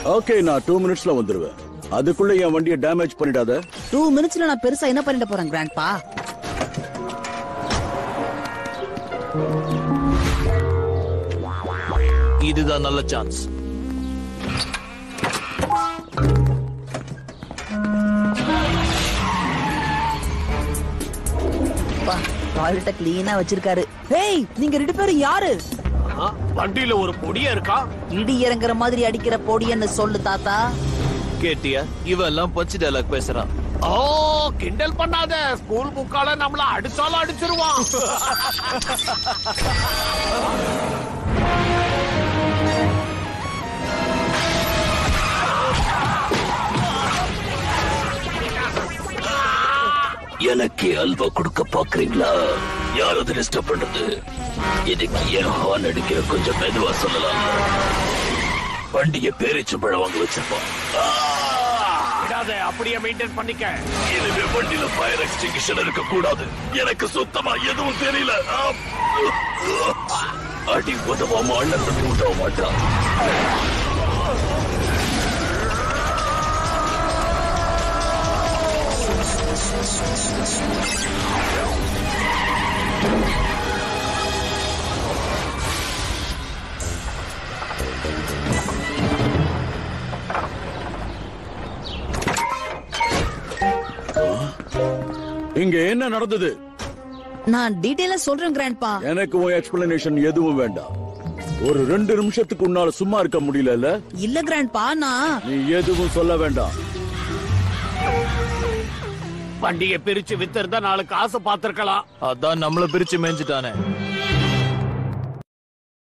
Okay நான் two மினிட்ஸ்ல வந்துருவேன் அதுக்குள்ள என் வண்டியை டேமேஜ் பண்ணிடாத டூ மினிட்ஸ்ல நான் பெருசா என்ன பண்ணிட்டு போறேன் கிராண்ட்பா இதுதான் நல்ல சான்ஸ் டாய்லெட்ட கிளீனா வச்சிருக்காரு ஹேய் நீங்க ரெண்டு பேரும் யாரு ஆ, வண்டியில ஒரு பொடியா இருக்கா இடி இறங்குற மாதிரி அடிக்கிற பொடியன்னு சொல்லு தாத்தா கேட்டியா இவன் எல்லாம் பஞ்சு டைலாக் பேசுறான் ஓ கிண்டல் பண்ணாத ஸ்கூல் புக்கால நம்மள அடிச்சாலும் அடிச்சிருவான் எனக்கு அல்வா கொடுக்க பாக்குறீங்களா யார் அதை டிஸ்டர்ப் பண்றது இதுக்கு ஏன் ஹார்ன் அடிக்கிற கொஞ்சம் மெதுவா சொல்லலாம் வண்டிய பேரிச்சு பழம் வாங்க வச்சிருப்பான் விடாத அப்படியே மெயின்டைன் பண்ணிக்க இனிமே வண்டியில ஃபயர் எக்ஸ்டிங்ஷன் இருக்க கூடாது எனக்கு சுத்தமா எதுவும் தெரியல ஆ! அடி உதவாம அண்ணன் தம்பி உதவ மாட்டான் இங்க என்ன நடந்தது நான் டீடைலா சொல்றேன் கிராண்ட்பா எனக்கு உன் எக்ஸ்பிளனேஷன் எதுவும் வேண்டாம் ஒரு ரெண்டு நிமிஷத்துக்கு உன்னால சும்மா இருக்க முடியல இல்ல கிராண்ட்பா நான் நீ எதுவும் சொல்ல வேண்டாம் வண்டியை பிரிச்சு வித்திருந்தா நாலு காசு பார்த்திருக்கலாம் அதான் நம்மள பிரிச்சு மேய்ஞ்சிட்டானே